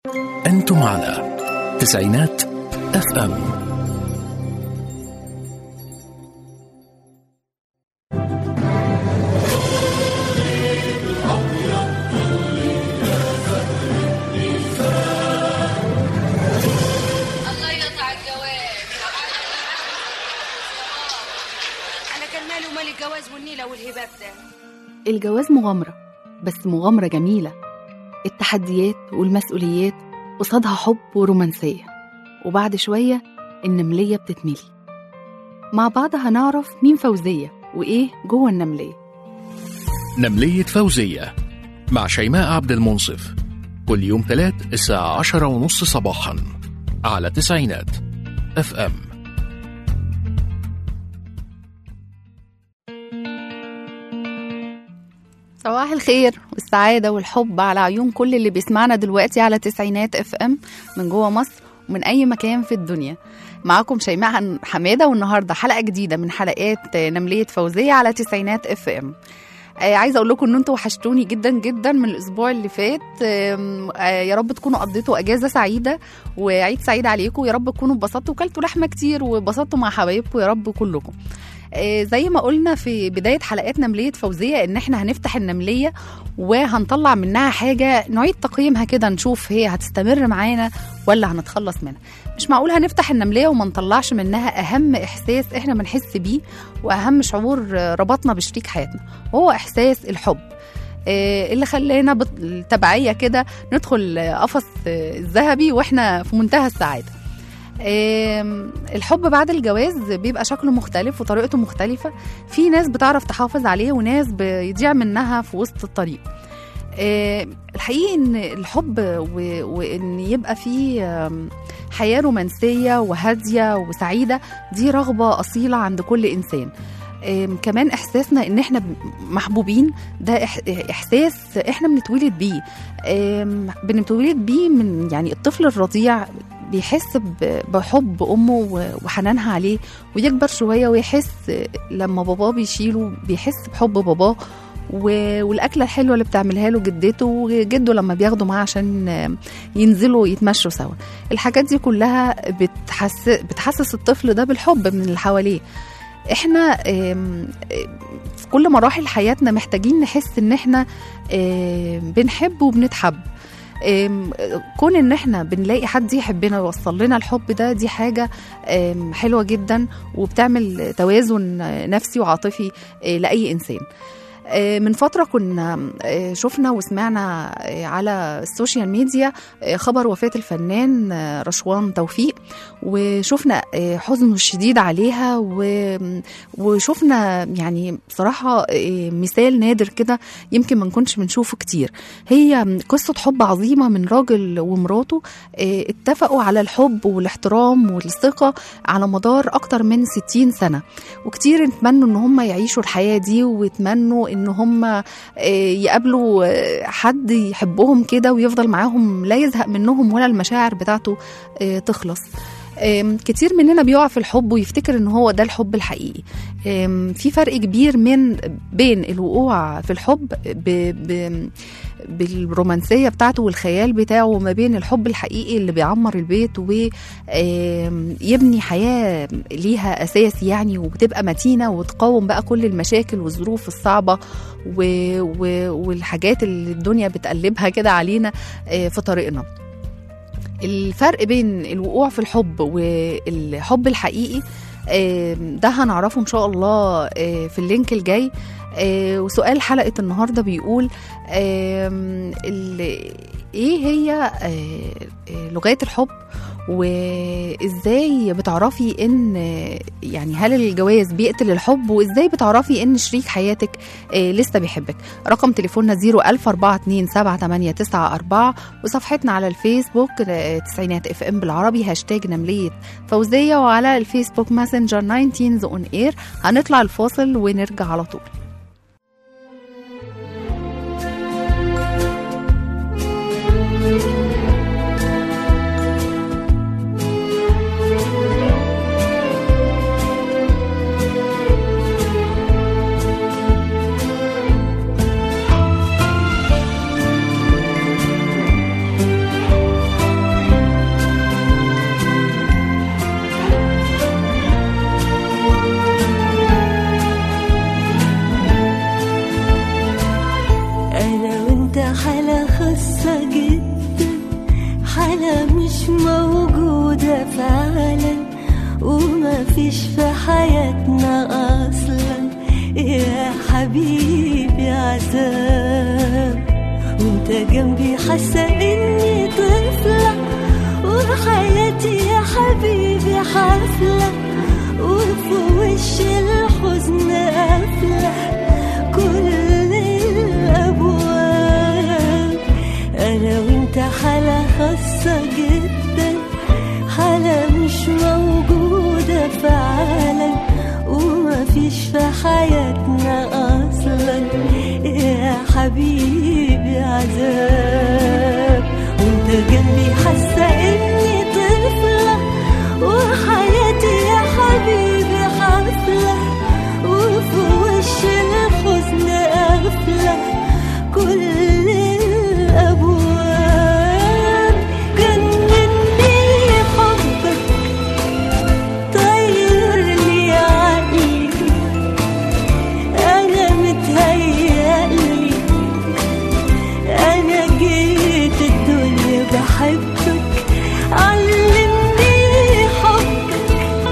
أنتم على تسعينات اف ام الله يقطع الجواز انا كان مالي ومال الجواز والنيله والهباب ده الجواز مغامرة بس مغامرة جميلة التحديات والمسؤوليات قصادها حب ورومانسية وبعد شوية النملية بتتملي مع بعض هنعرف مين فوزية وإيه جوه النملية نملية فوزية مع شيماء عبد المنصف كل يوم ثلاث الساعة عشرة ونص صباحا على تسعينات اف ام صباح الخير والسعادة والحب على عيون كل اللي بيسمعنا دلوقتي على تسعينات اف ام من جوه مصر ومن أي مكان في الدنيا معاكم شيماء حمادة والنهاردة حلقة جديدة من حلقات نملية فوزية على تسعينات اف ام آه عايزه اقول لكم ان انتوا وحشتوني جدا جدا من الاسبوع اللي فات آم، آه يا رب تكونوا قضيتوا اجازه سعيده وعيد سعيد عليكم يا رب تكونوا اتبسطتوا وكلتوا لحمه كتير واتبسطتوا مع حبايبكم يا رب كلكم آه، زي ما قلنا في بداية حلقات نملية فوزية إن إحنا هنفتح النملية وهنطلع منها حاجة نعيد تقييمها كده نشوف هي هتستمر معانا ولا هنتخلص منها مش معقول هنفتح النملية وما نطلعش منها أهم إحساس إحنا بنحس بيه وأهم شعور آه، ربطنا بشريك حياتنا وهو إحساس الحب آه، اللي خلانا بالتبعية كده ندخل آه، قفص آه، الذهبي وإحنا في منتهى السعادة آم، الحب بعد الجواز بيبقى شكله مختلف وطريقته مختلفة في ناس بتعرف تحافظ عليه وناس بيضيع منها في وسط الطريق آم، الحقيقي ان الحب و- وان يبقى فيه آم، حياة رومانسية وهادية وسعيدة دي رغبة أصيلة عند كل إنسان آم، كمان إحساسنا إن إحنا محبوبين ده إح- إحساس إحنا بنتولد بيه آم، بنتولد بيه من يعني الطفل الرضيع بيحس ب- بحب امه و- وحنانها عليه ويكبر شويه ويحس لما باباه بيشيله بيحس بحب باباه و- والاكله الحلوه اللي بتعملها له جدته وجده لما بياخده معاه عشان ينزلوا يتمشوا سوا الحاجات دي كلها بتحس بتحسس الطفل ده بالحب من اللي حواليه احنا آم، آم، في كل مراحل حياتنا محتاجين نحس ان احنا آم، بنحب وبنتحب آم، كون ان احنا بنلاقي حد يحبنا ويوصل لنا الحب ده دي حاجه آم، حلوه جدا وبتعمل توازن آه، نفسي وعاطفي آه، لاي انسان آه، من فترة كنا آه، شفنا وسمعنا آه، على السوشيال ميديا آه، خبر وفاة الفنان آه، رشوان توفيق وشفنا آه، حزنه الشديد عليها و- وشفنا يعني بصراحة آه، مثال نادر كده يمكن ما نكونش بنشوفه كتير هي قصة حب عظيمة من راجل ومراته آه، اتفقوا على الحب والاحترام والثقة على مدار أكتر من 60 سنة وكتير اتمنوا إن هم يعيشوا الحياة دي ويتمنوا إن هم آه، يقابلوا آه، حد يحبهم كده ويفضل معاهم لا يزهق منهم ولا المشاعر بتاعته آه، تخلص آم، كتير مننا بيقع في الحب ويفتكر ان هو ده الحب الحقيقي آم، في فرق كبير من بين الوقوع في الحب ب... ب... بالرومانسيه بتاعته والخيال بتاعه وما بين الحب الحقيقي اللي بيعمر البيت ويبني حياه ليها اساس يعني وبتبقى متينه وتقاوم بقى كل المشاكل والظروف الصعبه و... و... والحاجات اللي الدنيا بتقلبها كده علينا آه، في طريقنا الفرق بين الوقوع في الحب والحب الحقيقي آم، ده هنعرفه ان شاء الله آه، في اللينك الجاي آه، وسؤال حلقة النهاردة بيقول آم، ال- ايه هي آه، آه، لغات الحب وازاي بتعرفي ان آه، يعني هل الجواز بيقتل الحب وازاي بتعرفي ان شريك حياتك آه، لسه بيحبك رقم تليفوننا 004278994 وصفحتنا على الفيسبوك آه، تسعينات اف ام بالعربي هاشتاج نملية فوزية وعلى الفيسبوك ماسنجر 19 اون اير هنطلع الفاصل ونرجع على طول موجودة فعلا وما فيش في حياتنا أصلا يا حبيبي عذاب وانت جنبي حاسة اني طفلة وحياتي يا حبيبي حفلة وفي وش الحزن قافلة كل الأبواب أنا وأنت حالة خاصة جدا حالة مش موجودة فعلا وما فيش في حياتنا أصلا يا حبيبي عذاب وانت جنبي حاسة إني طفلة وحياتي يا حبيبي حفلة وفي وش الحزن قافلة كل الأبواب جنني حبك طير لي عقلي أنا متهيألي أنا جيت الدنيا بحبك علمني حبك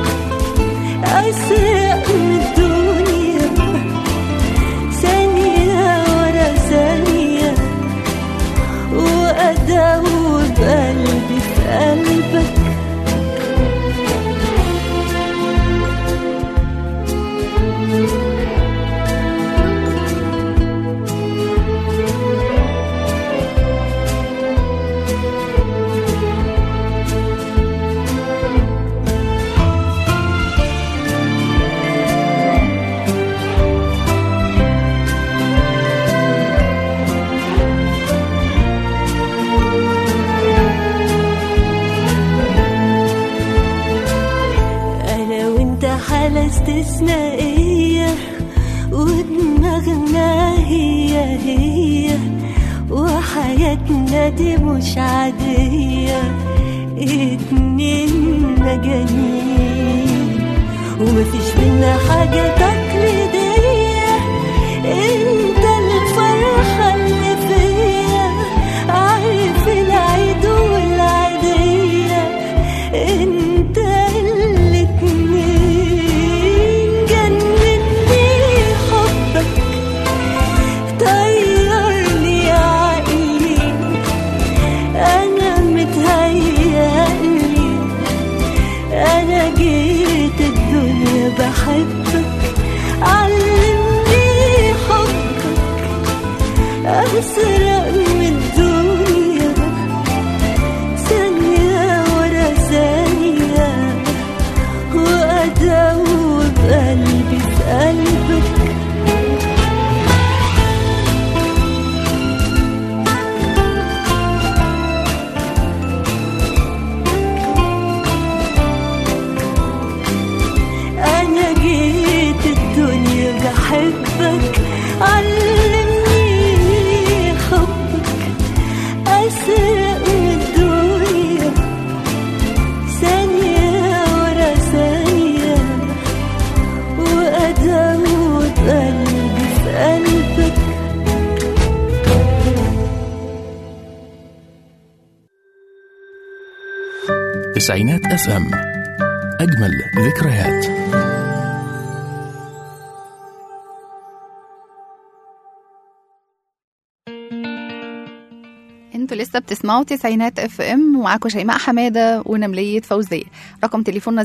أسرق من الدنيا ثانية ورا ثانية وأداوب قلبي في قلبك أنا وأنت حالة استثنائية ودماغنا هي هي وحياتنا دي مش عادية اتنين مجانين ومفيش بينا حاجة تقليدية انت الفرحة اللي فيا عارف العيد والعيدية انت الاتنين جنني حبك طيرني عقلي انا متهيألي انا جيت الدنيا بحبك علمني حبك أسرق من الدنيا ثانية ورا ثانية وأداوب قلبي في قلبك أنا جيت الدنيا بحبك علمني حبك أسرق من الدنيا ثانية ورا ثانية وأداوب قلبي في قلبك تسعينات اف ام اجمل ذكريات انتوا لسه بتسمعوا تسعينات اف ام ومعاكم شيماء حماده ونمليه فوزيه رقم تليفوننا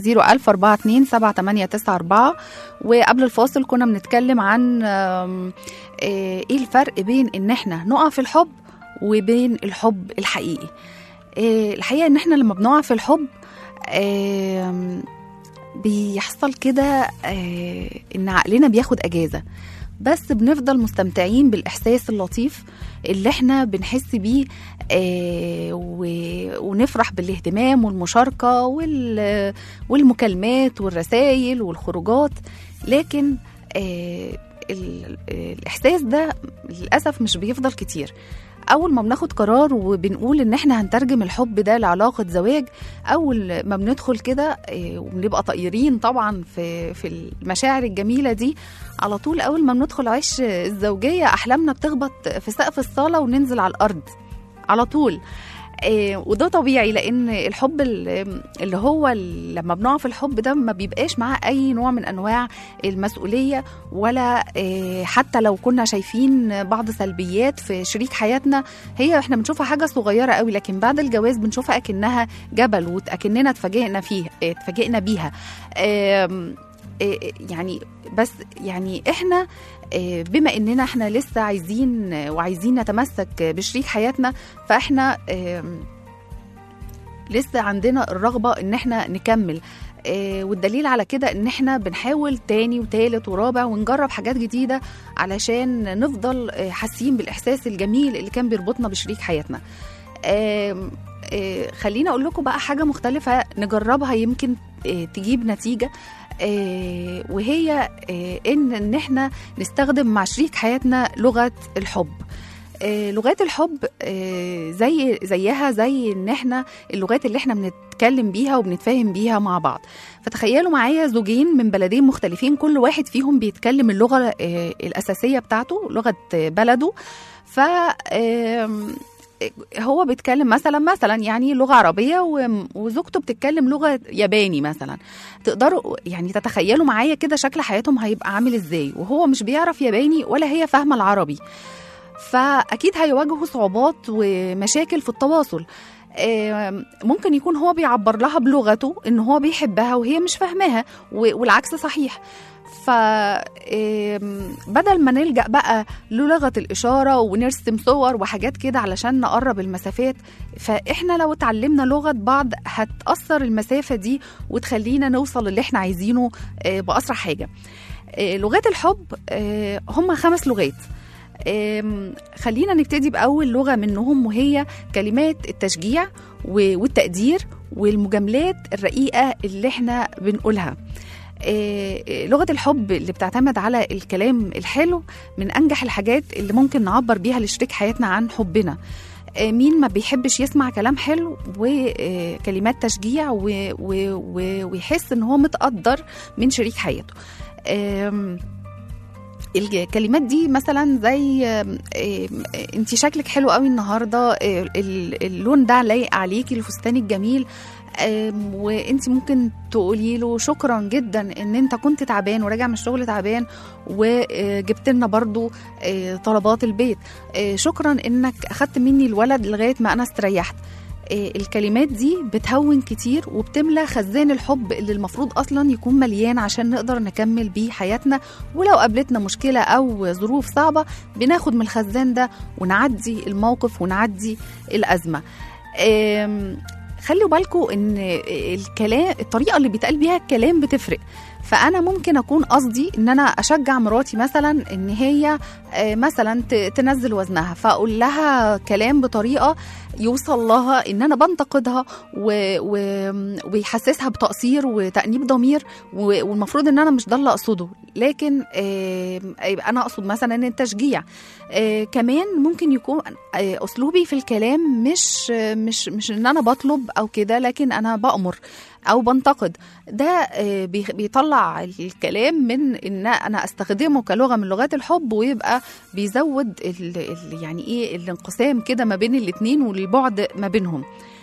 01042 وقبل الفاصل كنا بنتكلم عن آم، آه، ايه الفرق بين ان احنا نقع في الحب وبين الحب الحقيقي آه، الحقيقه ان احنا لما بنقع في الحب آم، بيحصل كده آه، ان عقلنا بياخد اجازه بس بنفضل مستمتعين بالاحساس اللطيف اللي احنا بنحس بيه آه، و- ونفرح بالاهتمام والمشاركه وال- والمكالمات والرسائل والخروجات لكن آه، ال- الاحساس ده للاسف مش بيفضل كتير اول ما بناخد قرار وبنقول ان احنا هنترجم الحب ده لعلاقه زواج اول ما بندخل كده آه، وبنبقى طايرين طبعا في في المشاعر الجميله دي على طول اول ما بندخل عيش الزوجيه احلامنا بتخبط في سقف الصاله وننزل على الارض على طول آه، وده طبيعي لان الحب ال- اللي هو ال- لما بنقع في الحب ده ما بيبقاش معاه اي نوع من انواع المسؤوليه ولا آه، حتى لو كنا شايفين بعض سلبيات في شريك حياتنا هي احنا بنشوفها حاجه صغيره قوي لكن بعد الجواز بنشوفها اكنها جبل واكننا اتفاجئنا فيه آه، اتفاجئنا بيها آم، آه، يعني بس يعني احنا آه، بما اننا احنا لسه عايزين آه، وعايزين نتمسك بشريك حياتنا فاحنا آم، لسه عندنا الرغبه ان احنا نكمل آه، والدليل على كده ان احنا بنحاول تاني وتالت ورابع ونجرب حاجات جديده علشان نفضل آه، حاسين بالاحساس الجميل اللي كان بيربطنا بشريك حياتنا آم، آه، خليني اقول لكم بقى حاجه مختلفه نجربها يمكن آه، تجيب نتيجه آه، وهي آه، ان ان احنا نستخدم مع شريك حياتنا لغه الحب آه، لغات الحب آه، زي زيها زي ان احنا اللغات اللي احنا بنتكلم بيها وبنتفاهم بيها مع بعض فتخيلوا معايا زوجين من بلدين مختلفين كل واحد فيهم بيتكلم اللغه آه، الاساسيه بتاعته لغه آه، بلده ف آم، هو بيتكلم مثلا مثلا يعني لغه عربيه و- وزوجته بتتكلم لغه ياباني مثلا تقدروا يعني تتخيلوا معايا كده شكل حياتهم هيبقى عامل ازاي وهو مش بيعرف ياباني ولا هي فاهمه العربي فاكيد هيواجهوا صعوبات ومشاكل في التواصل آم، ممكن يكون هو بيعبر لها بلغته ان هو بيحبها وهي مش فاهماها و- والعكس صحيح ف آم، بدل ما نلجأ بقى للغة الإشارة ونرسم صور وحاجات كده علشان نقرب المسافات فإحنا لو اتعلمنا لغة بعض هتأثر المسافة دي وتخلينا نوصل اللي إحنا عايزينه آه، بأسرع حاجة آه، لغات الحب آه، هم خمس لغات آم، خلينا نبتدي بأول لغة منهم وهي كلمات التشجيع و- والتقدير والمجاملات الرقيقة اللي احنا بنقولها آه، آه، لغة الحب اللي بتعتمد على الكلام الحلو من أنجح الحاجات اللي ممكن نعبر بيها لشريك حياتنا عن حبنا آه، مين ما بيحبش يسمع كلام حلو وكلمات تشجيع و- و- و- ويحس ان هو متقدر من شريك حياته آم، الكلمات دي مثلا زي انت شكلك حلو قوي النهارده آه، ال- اللون ده لايق عليكي الفستان الجميل آم، وانت ممكن تقولي له شكرا جدا ان انت كنت تعبان وراجع من الشغل تعبان وجبت لنا برضو آه، طلبات البيت آه، شكرا انك اخدت مني الولد لغايه ما انا استريحت آه، الكلمات دي بتهون كتير وبتملى خزان الحب اللي المفروض اصلا يكون مليان عشان نقدر نكمل بيه حياتنا ولو قابلتنا مشكله او ظروف صعبه بناخد من الخزان ده ونعدي الموقف ونعدي الازمه آم، خلوا بالكم ان الكلام الطريقه اللي بيتقال بيها الكلام بتفرق فانا ممكن اكون قصدي ان انا اشجع مراتي مثلا ان هي آه، مثلا ت- تنزل وزنها فاقول لها كلام بطريقه يوصل لها ان انا بنتقدها و... و... ويحسسها بتقصير وتأنيب ضمير و... والمفروض ان انا مش ده اللي اقصده لكن آه، يبقى انا اقصد مثلا ان التشجيع آه، كمان ممكن يكون آه، اسلوبي في الكلام مش آه، مش مش ان انا بطلب او كده لكن انا بأمر او بنتقد ده آه، بيخ- بيطلع الكلام من ان انا استخدمه كلغه من لغات الحب ويبقى بيزود ال ال يعني ايه الانقسام كده ما بين الاتنين والبعد ما بينهم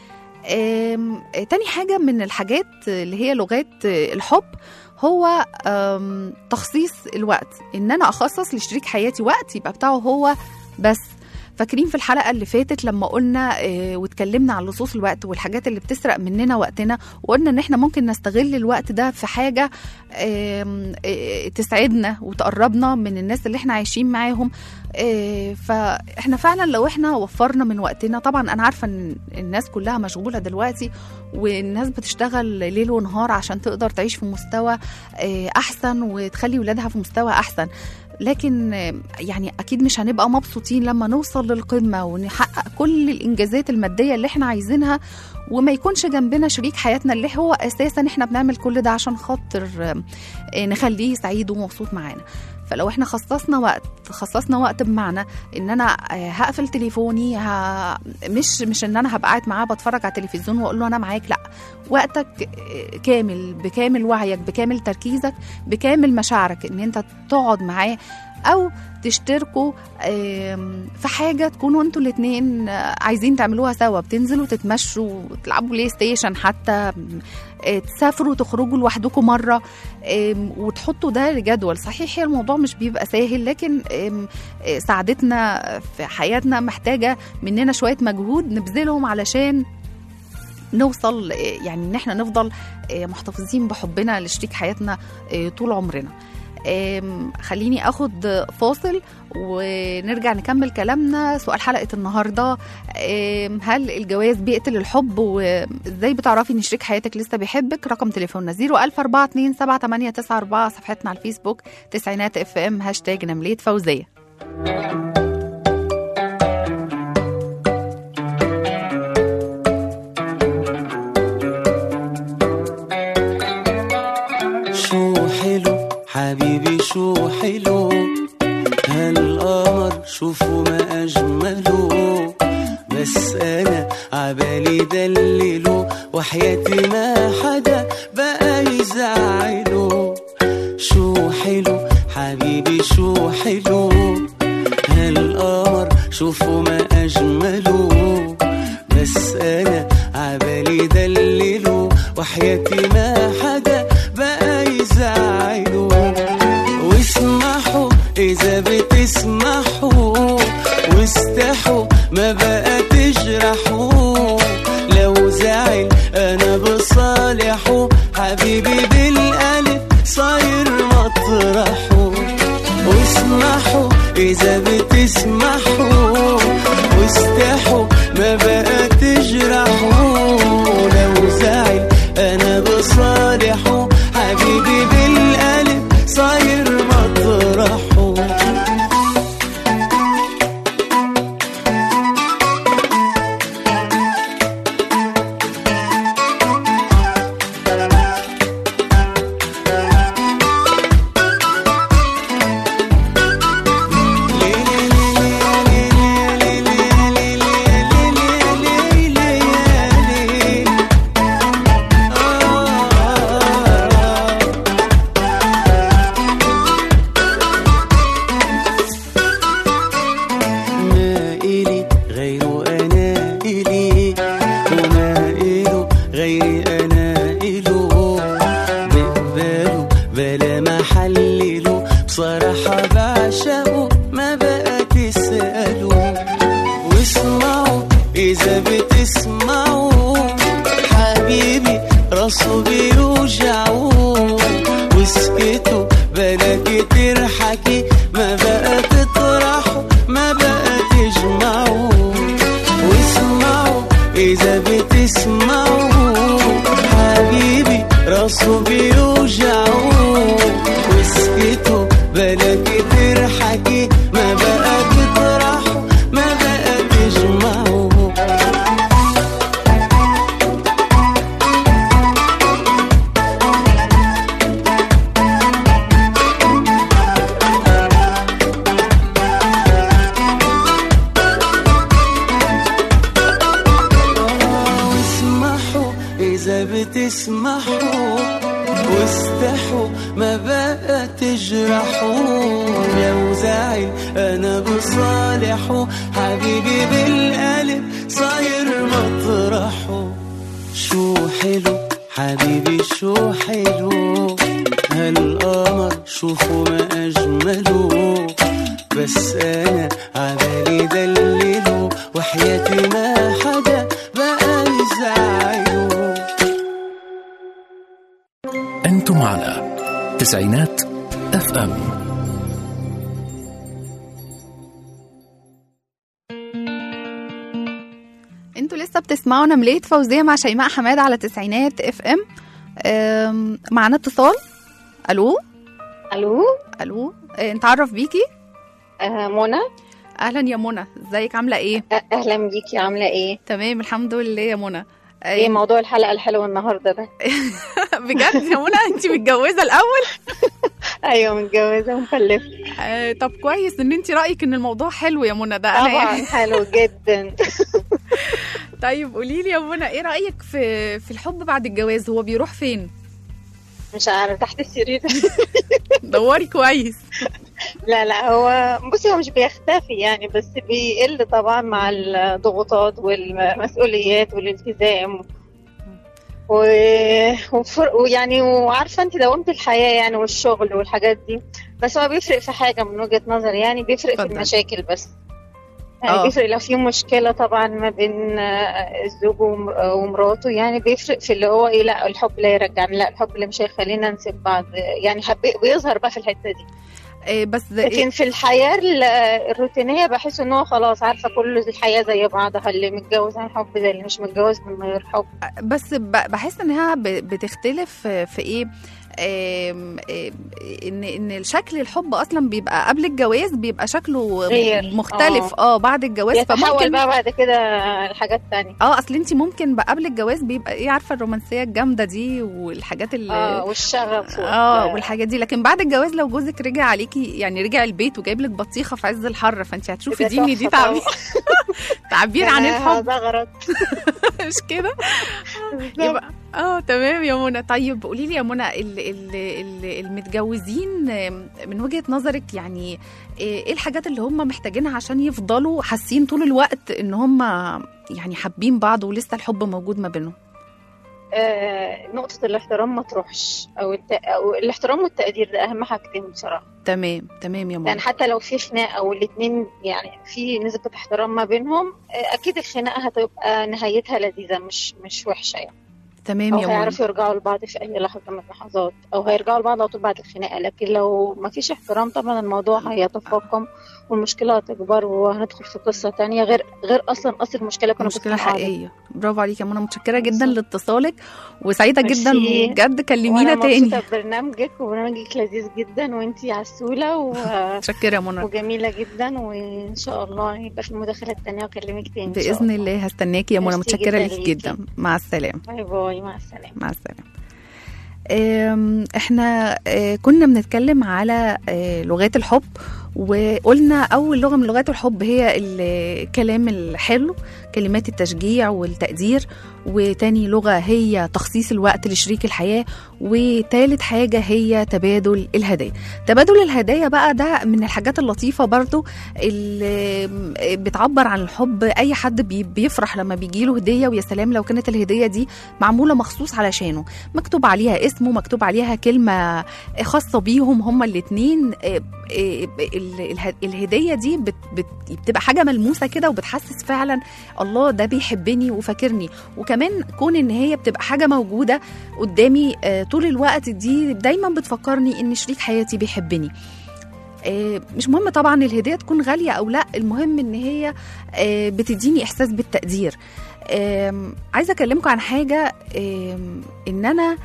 آم، آه، تاني حاجة من الحاجات اللي هي لغات آه، الحب هو آم، تخصيص الوقت ان انا اخصص لشريك حياتي وقت يبقى بتاعه هو بس فاكرين في الحلقة اللي فاتت لما قلنا آه، واتكلمنا عن لصوص الوقت والحاجات اللي بتسرق مننا وقتنا وقلنا ان احنا ممكن نستغل الوقت ده في حاجة آم، آه، تسعدنا وتقربنا من الناس اللي احنا عايشين معاهم آه، فاحنا فعلا لو احنا وفرنا من وقتنا طبعا انا عارفه ان الناس كلها مشغوله دلوقتي والناس بتشتغل ليل ونهار عشان تقدر تعيش في مستوى آه، احسن وتخلي ولادها في مستوى احسن لكن آه، يعني اكيد مش هنبقى مبسوطين لما نوصل للقمه ونحقق كل الانجازات الماديه اللي احنا عايزينها وما يكونش جنبنا شريك حياتنا اللي هو اساسا احنا بنعمل كل ده عشان خاطر آه، آه، نخليه سعيد ومبسوط معانا فلو احنا خصصنا وقت خصصنا وقت بمعنى ان انا آه، هقفل تليفوني ه... مش مش ان انا هبقى قاعد معاه بتفرج على التلفزيون واقول له انا معاك لا وقتك آه، كامل بكامل وعيك بكامل تركيزك بكامل مشاعرك ان انت تقعد معاه او تشتركوا آم، في حاجه تكونوا انتوا الاتنين آه، عايزين تعملوها سوا بتنزلوا تتمشوا تلعبوا بلاي ستيشن حتى آه، تسافروا تخرجوا لوحدكم مره آم، وتحطوا ده لجدول صحيح هي الموضوع مش بيبقى سهل لكن آم، آه، سعادتنا في حياتنا محتاجه مننا شويه مجهود نبذلهم علشان نوصل آه، يعني ان احنا نفضل آه، محتفظين بحبنا لشريك حياتنا آه، طول عمرنا آم، خليني اخد فاصل ونرجع نكمل كلامنا سؤال حلقه النهارده آم، هل الجواز بيقتل الحب وازاي بتعرفي ان شريك حياتك لسه بيحبك رقم تليفوننا 004278994 صفحتنا على الفيسبوك تسعينات اف ام هاشتاج نمليه فوزيه شو حلو حبيبي شو حلو هالقمر شوفوا ما أجمله بس أنا عبالي دلله وحياتي ما حدا بقى يزعله شو حلو حبيبي شو حلو هالقمر شوفوا ما أجمله بس أنا عبالي دلله وحياتي ما حدا بقى يزعله واسمحوا إذا بتسمحوا واستحوا ما بقى تجرحوا لو زعل أنا بصالحه حبيبي بالقلب صاير مطرحه واسمحوا إذا بتسمحوا واستحوا ما بقى تجرحوا لو زعل أنا بصالحه حبيبي بالقلب صاير مطرحه ما إلي غيره أنا إلي وما إله غيري أنا إله بقبله بلا ما حلله بصراحة بعشقه ما بقى تسأله واسمعوا إذا بتسمعوا حبيبي راسه بيوجعه واسكتوا بلا كتير حكي ما بقى تطرحوا ما بقى تجمعوا واسمعوا إذا بتسمعوا حبيبي راسه بيوجعه واسكتوا بلا كتير حكي ما بقى تطرحوا ما بقى تجمعوا واسمحوا إذا بتسمحوا واستحوا ما بقى تجرحوا لو زعل أنا بصالحه حبيبي بالقلب صاير مطرحه شو حلو حبيبي شو حلو هالقمر شوفوا ما أجمله بس أنا عبالي دلله وحياتي ما حدا بقى يزعله أنتم على تسعينات اف ام انتوا لسه بتسمعوا نملية فوزية مع شيماء حماد على تسعينات اف ام أم، معانا اتصال الو الو الو اه، نتعرف بيكي آه منى اهلا يا منى ازيك عامله ايه آه، اهلا بيكي عامله ايه تمام الحمد لله يا منى ايه موضوع الحلقه الحلوه النهارده ده بجد يا منى انت متجوزه الاول ايوه متجوزه ومخلفه آه، طب كويس ان انت رايك ان الموضوع حلو يا منى ده انا طبعا يعني حلو جدا طيب قولي لي يا منى ايه رايك في في الحب بعد الجواز هو بيروح فين مش عارفه تحت السرير دوري كويس لا لا هو بصي هو مش بيختفي يعني بس بيقل طبعا مع الضغوطات والمسؤوليات والالتزام و... وفر... ويعني وعارفه انت دوامه الحياه يعني والشغل والحاجات دي بس هو بيفرق في حاجه من وجهه نظري يعني بيفرق في اتفضل. المشاكل بس يعني آه. بيفرق لو في مشكله طبعا ما بين آه، الزوج ومر- آه، ومراته يعني بيفرق في اللي هو ايه لا الحب لا يرجعنا لا الحب اللي مش هيخلينا نسيب بعض يعني حب- بيظهر بقى في الحته دي إيه بس لكن في الحياة ال- الروتينية بحس ان هو خلاص عارفة كل الحياة زي بعضها اللي متجوز عن حب زي اللي مش متجوز من غير حب بس ب- بحس انها ب- بتختلف في ايه آم، آم، ان ان الشكل الحب اصلا بيبقى قبل الجواز بيبقى شكله غير. مختلف اه بعد الجواز يتحول فممكن بقى بعد كده لحاجات تانية اه اصل انت ممكن بقى قبل الجواز بيبقى ايه عارفه الرومانسيه الجامده دي والحاجات اللي اه والشغف اه وال- والحاجات دي لكن بعد الجواز لو جوزك رجع عليكي يعني رجع البيت وجايب لك بطيخه في عز الحر فانت هتشوفي ده دي ان دي تحفة تعبير تعبير عن أنا الحب ده غرض مش كده يبقى اه تمام يا منى طيب قولي لي يا منى ال ال ال المتجوزين آم، من وجهة نظرك يعني ايه الحاجات اللي هم محتاجينها عشان يفضلوا حاسين طول الوقت ان هم يعني حابين بعض ولسه الحب موجود ما بينهم آه نقطة الاحترام ما تروحش او, الت... أو الاحترام والتقدير ده اهم حاجتين بصراحة تمام تمام يا منى يعني حتى لو في خناقة او الاتنين يعني في نسبة احترام ما بينهم آه اكيد الخناقة هتبقى نهايتها لذيذة مش مش وحشة يعني تمام او يا منى هيعرفوا يرجعوا لبعض في اي لحظه من اللحظات او هيرجعوا لبعض على طول بعد الخناقه لكن لو ما فيش احترام طبعا الموضوع هيتفاقم والمشكله هتكبر وهندخل في قصه تانية غير غير اصلا اصل المشكله كنا مشكلة بنتكلم عليها. حقيقية برافو عليكي يا منى متشكرة جدا بالظبط. لاتصالك وسعيدة جدا ميرسي. بجد كلمينا وانا تاني مبسوطه ببرنامجك وبرنامجك لذيذ جدا وانتي عسوله و... متشكرة يا منى وجميله جدا وان شاء الله يبقى في مداخلات تانية واكلمك تاني إن شاء بإذن الله هستناكي يا منى ميرسي متشكرة جدا ليكي ليكي. جدا مع السلامة باي باي مع السلامه مع السلامة أم، احنا آه، كنا بنتكلم على آه، لغات الحب وقلنا اول لغه من لغات الحب هي الكلام الحلو كلمات التشجيع والتقدير وتاني لغه هي تخصيص الوقت لشريك الحياه وتالت حاجه هي تبادل الهدايا تبادل الهدايا بقى ده من الحاجات اللطيفه برضو اللي بتعبر عن الحب اي حد بي- بيفرح لما بيجيله هديه ويا سلام لو كانت الهديه دي معموله مخصوص علشانه مكتوب عليها اسمه مكتوب عليها كلمة خاصة بيهم هما الاتنين آه، آه، ال- اله- الهدية دي بت- بت- بتبقى حاجة ملموسة كده وبتحسس فعلا الله ده بيحبني وفاكرني وكمان كون ان هي بتبقى حاجة موجودة قدامي آه، طول الوقت دي دايما بتفكرني ان شريك حياتي بيحبني آه، مش مهم طبعا الهدية تكون غالية أو لا المهم إن هي آه، بتديني إحساس بالتقدير آم، عايزة أكلمكم عن حاجة آم، إن أنا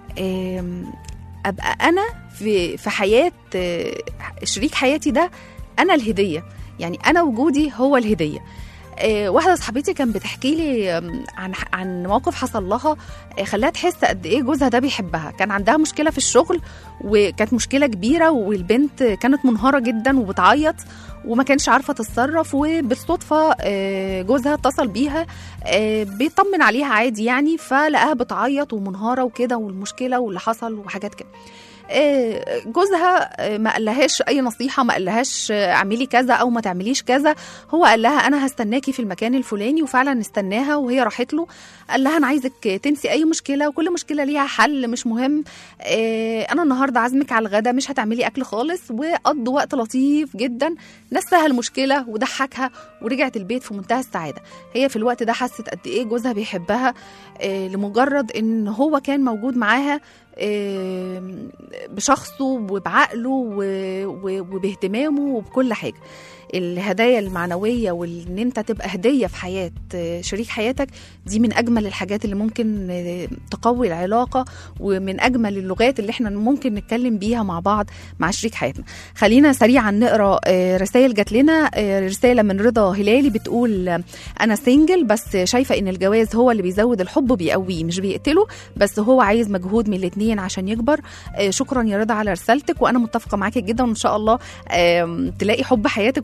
آم، ابقى انا في في حياه آه، شريك حياتي ده انا الهديه يعني انا وجودي هو الهديه آه، واحده صاحبتي كانت بتحكي لي آم، عن عن موقف حصل لها آه، خلاها تحس قد ايه جوزها ده بيحبها كان عندها مشكله في الشغل وكانت مشكله كبيره والبنت كانت منهاره جدا وبتعيط وما كانش عارفه تتصرف وبالصدفه آه، جوزها اتصل بيها آه، بيطمن عليها عادي يعني فلقاها بتعيط ومنهاره وكده والمشكله واللي حصل وحاجات كده آه، جوزها آه، ما قالهاش اي نصيحه ما قالهاش آه، اعملي كذا او ما تعمليش كذا هو قال لها انا هستناكي في المكان الفلاني وفعلا استناها وهي راحت له قال لها انا عايزك تنسي اي مشكله وكل مشكله ليها حل مش مهم آه، انا النهارده عازمك على الغدا مش هتعملي اكل خالص وقضوا وقت لطيف جدا نساها المشكله وضحكها ورجعت البيت في منتهى السعاده هي في الوقت ده حست قد ايه جوزها بيحبها آه، لمجرد ان هو كان موجود معاها آه، بشخصه وبعقله و- و- وباهتمامه وبكل حاجه الهدايا المعنويه وان انت تبقى هديه في حياه آه، شريك حياتك دي من اجمل الحاجات اللي ممكن آه، تقوي العلاقه ومن اجمل اللغات اللي احنا ممكن نتكلم بيها مع بعض مع شريك حياتنا خلينا سريعا نقرا آه، رسائل جات لنا آه، رساله من رضا هلالي بتقول آه، انا سنجل بس شايفه ان الجواز هو اللي بيزود الحب بيقويه مش بيقتله بس هو عايز مجهود من الاثنين عشان يكبر آه، شكرا يا رضا على رسالتك وانا متفقه معاكي جدا وان شاء الله آم، تلاقي حب حياتك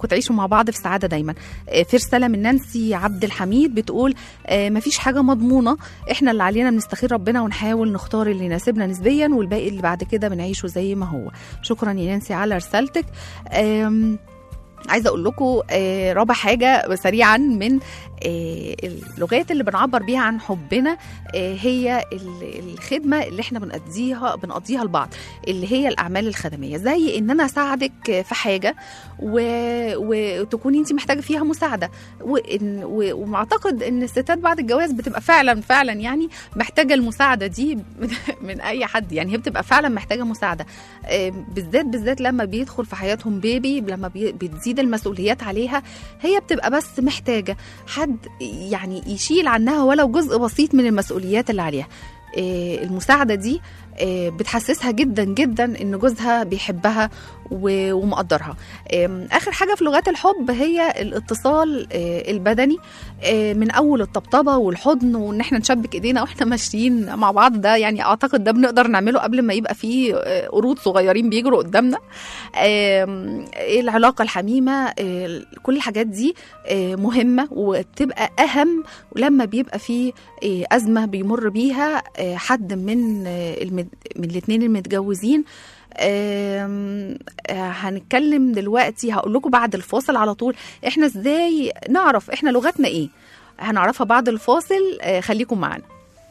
وتعيشوا مع بعض في سعاده دايما آه، في رساله من نانسي عبد الحميد بتقول آه، مفيش حاجه مضمونه احنا اللي علينا بنستخير ربنا ونحاول نختار اللي يناسبنا نسبيا والباقي اللي بعد كده بنعيشه زي ما هو شكرا يا نانسي على رسالتك آم، عايزه اقول لكم آه، رابع حاجه سريعا من آه، اللغات اللي بنعبر بيها عن حبنا آه، هي ال- الخدمه اللي احنا بنقضيها بنقضيها لبعض اللي هي الاعمال الخدميه زي ان انا اساعدك في حاجه و... وتكوني انت محتاجه فيها مساعده وإن... و... ومعتقد ان الستات بعد الجواز بتبقى فعلا فعلا يعني محتاجه المساعده دي من, من اي حد يعني هي بتبقى فعلا محتاجه مساعده آه، بالذات بالذات لما بيدخل في حياتهم بيبي لما بي... بتزيد المسؤوليات عليها هي بتبقى بس محتاجه حد يعني يشيل عنها ولو جزء بسيط من المسؤوليات اللي عليها آه، المساعده دي آه، بتحسسها جدا جدا ان جوزها بيحبها و- ومقدرها آم، اخر حاجه في لغات الحب هي الاتصال آه، البدني آه، من اول الطبطبه والحضن وان احنا نشبك ايدينا واحنا ماشيين مع بعض ده يعني اعتقد ده بنقدر نعمله قبل ما يبقى فيه آه، قرود صغيرين بيجروا قدامنا آم، العلاقه الحميمه آه، كل الحاجات دي آه، مهمه وبتبقى اهم لما بيبقى في آه، ازمه بيمر بيها آه، حد من آه، المد... من الاثنين المتجوزين آم، آه، هنتكلم دلوقتي هقول لكم بعد الفاصل على طول احنا ازاي نعرف احنا لغتنا ايه هنعرفها بعد الفاصل آه، خليكم معانا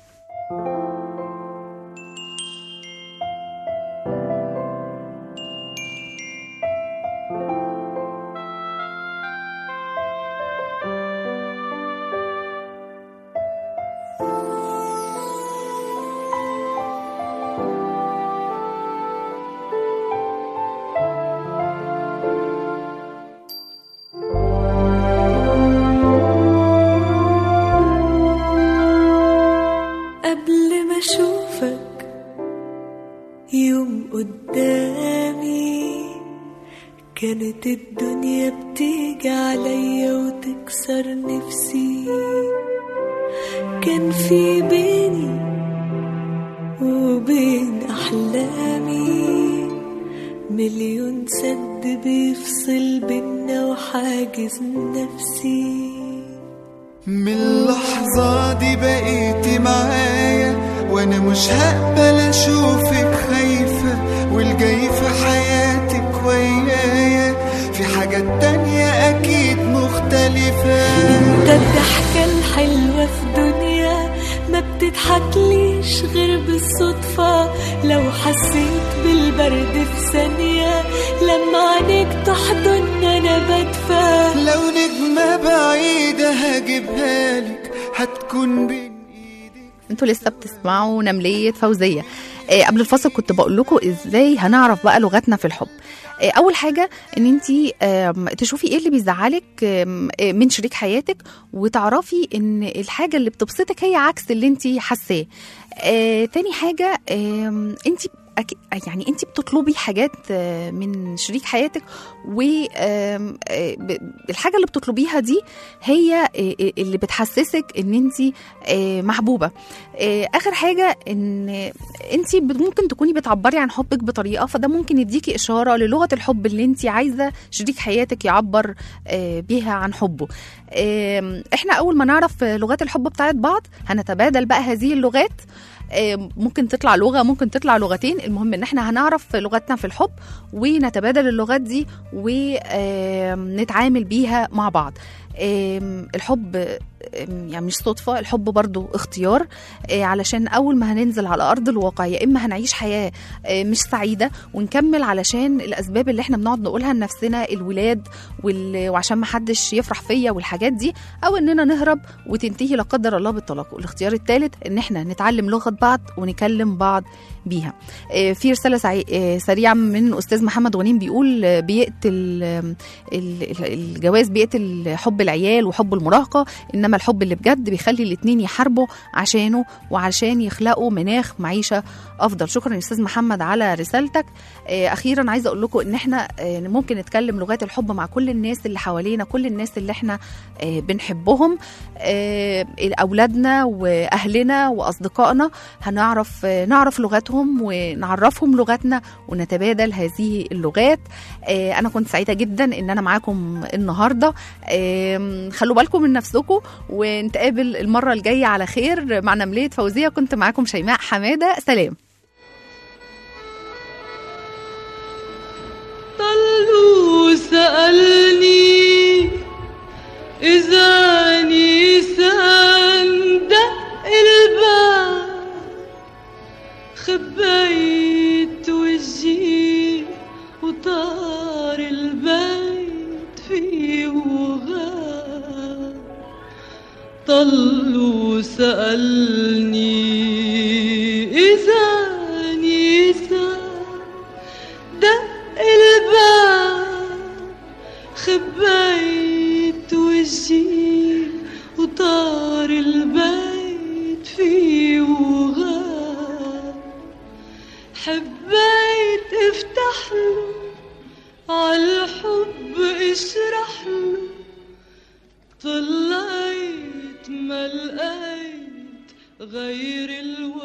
قبل ما اشوفك يوم قدامي كانت الدنيا بتيجي عليا وتكسر نفسي كان في بيني وبين احلامي مليون سد بيفصل بينا وحاجز نفسي من اللحظة دي بقيتي معايا وانا مش هقبل اشوفك خايفة والجاي في حياتك ويايا في حاجات تانية اكيد مختلفة انت الضحكة الحلوة في دنيا ما بتضحكليش غير بالصدفة لو حسيت بالبرد في ثانية لما عينيك تحضن انا بدفى لو نجمة بعيدة هجيبها لك هتكون بين ايدك انتوا لسه بتسمعوا نملية فوزية آه، قبل الفاصل كنت بقول لكم ازاي هنعرف بقى لغتنا في الحب آه، اول حاجه ان انت تشوفي ايه اللي بيزعلك آم، آه، من شريك حياتك وتعرفي ان الحاجه اللي بتبسطك هي عكس اللي انت حاساه آه، تاني حاجه انت يعني انت بتطلبي حاجات آه، من شريك حياتك والحاجه اللي بتطلبيها دي هي آه، آه، اللي بتحسسك ان انت آه، محبوبه آه، اخر حاجه ان انت ممكن تكوني بتعبري عن حبك بطريقه فده ممكن يديكي اشاره للغه الحب اللي انت عايزه شريك حياتك يعبر آه، بيها عن حبه آم، احنا اول ما نعرف لغات الحب بتاعت بعض هنتبادل بقى هذه اللغات آم، ممكن تطلع لغه ممكن تطلع لغتين المهم ان احنا هنعرف لغتنا في الحب ونتبادل اللغات دي ونتعامل بيها مع بعض آم، الحب آم، يعني مش صدفة الحب برضو اختيار آه، علشان أول ما هننزل على أرض الواقع يا إما هنعيش حياة آه، مش سعيدة ونكمل علشان الأسباب اللي احنا بنقعد نقولها لنفسنا الولاد وال... وعشان ما حدش يفرح فيا والحاجات دي أو إننا نهرب وتنتهي لا قدر الله بالطلاق والاختيار الثالث إن احنا نتعلم لغة بعض ونكلم بعض بيها آه، في رسالة سعي... آه، سريعة من أستاذ محمد غنيم بيقول آه، بيقتل آه، ال- ال- الجواز بيقتل حب حب العيال وحب المراهقه انما الحب اللي بجد بيخلي الاتنين يحاربوا عشانه وعشان يخلقوا مناخ معيشه افضل شكرا يا استاذ محمد على رسالتك آه، اخيرا عايزه اقول لكم ان احنا آه، ممكن نتكلم لغات الحب مع كل الناس اللي حوالينا كل الناس اللي احنا آه، بنحبهم آه، اولادنا واهلنا واصدقائنا هنعرف آه، نعرف لغتهم ونعرفهم لغتنا ونتبادل هذه اللغات آه، انا كنت سعيده جدا ان انا معاكم النهارده آم، خلوا بالكم من نفسكم ونتقابل المره الجايه على خير مع نمليه فوزيه كنت معاكم شيماء حماده سلام طلوا سألني إذا نيسان دق الباب خبيت وجهي وطار البيت فيه وغاب طلوا سألني إذا نيسان دق الباب خبيت وجهي وطار البيت فيه وغاب حبيت افتح له عالحب اشرح له طلعت ما لقيت غير الوجه